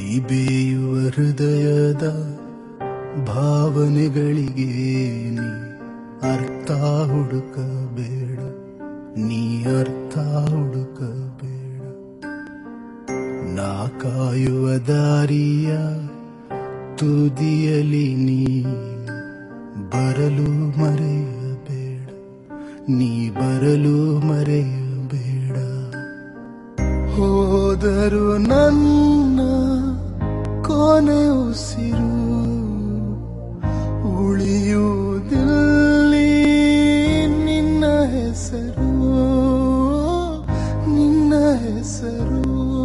ಈ ಬೇಯುವ ಹೃದಯದ ಭಾವನೆಗಳಿಗೆ ನೀ ಅರ್ಥ ಹುಡುಕಬೇಡ ನೀ ಅರ್ಥ ಹುಡುಕಬೇಡ ನಾ ಕಾಯುವ ದಾರಿಯ ತುದಿಯಲಿ ನೀನು ಬರಲು ಮರೆಯಬೇಡ ನೀ ಬರಲು ಮರೆಯಬೇಡ ಹೋದರು ನನ್ನ ಕೊನೆ ಉಸಿರು ಉಳಿಯುವುದಿಲ್ಲಿ ನಿನ್ನ ಹೆಸರು ನಿನ್ನ ಹೆಸರು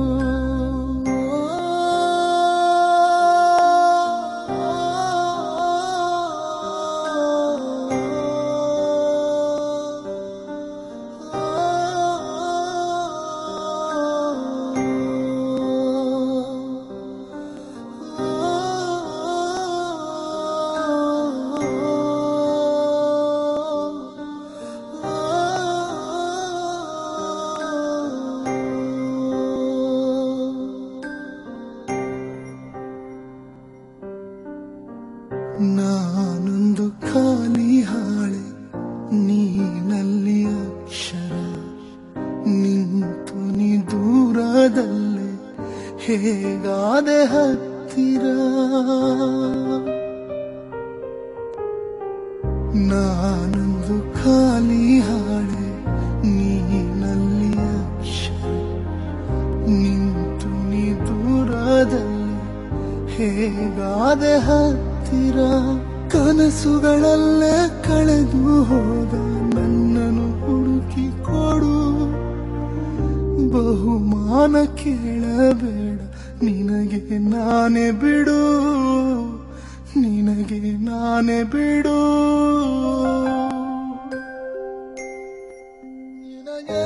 ನಾನೊಂದು ಖಾಲಿ ಹಾಳೆ ನೀನಲ್ಲಿ ಅಕ್ಷರ ನಿಂತು ನೀ ದೂರದಲ್ಲೇ ಹೇಗಾದೆ ಹತ್ತಿರ ನಾನೊಂದು ಖಾಲಿ ಹಾಳೆ ನೀನಲ್ಲಿ ಅಕ್ಷರ ನಿಂತು ನೀ ದೂರದಲ್ಲಿ ಹೇಗಾದೆ ಹತ್ತಿರ ಕನಸುಗಳಲ್ಲೇ ಕಳೆದು ಹೋದ ನನ್ನನ್ನು ಹುಡುಕಿ ಕೊಡು ಬಹುಮಾನ ಕೇಳಬೇಡ ನಿನಗೆ ನಾನೇ ಬಿಡು ನಿನಗೆ ನಾನೇ ಬಿಡು ನಿನಗೆ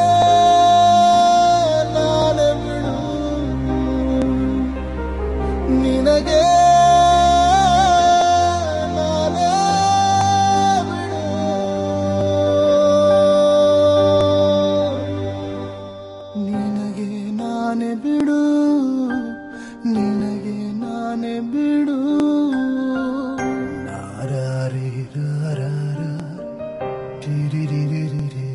ನಾನೇ ಬಿಡು ನಿನಗೆ ನಾನೇ ಬಿಡು ನಿನಗೆ ನಾನೇ ಬಿಡು ನಿನಗೆ ನಾನೇ ಬಿಡು ನಾರಾರಿ ರಾರಾರ ಟಿರಿರಿರಿರಿರಿ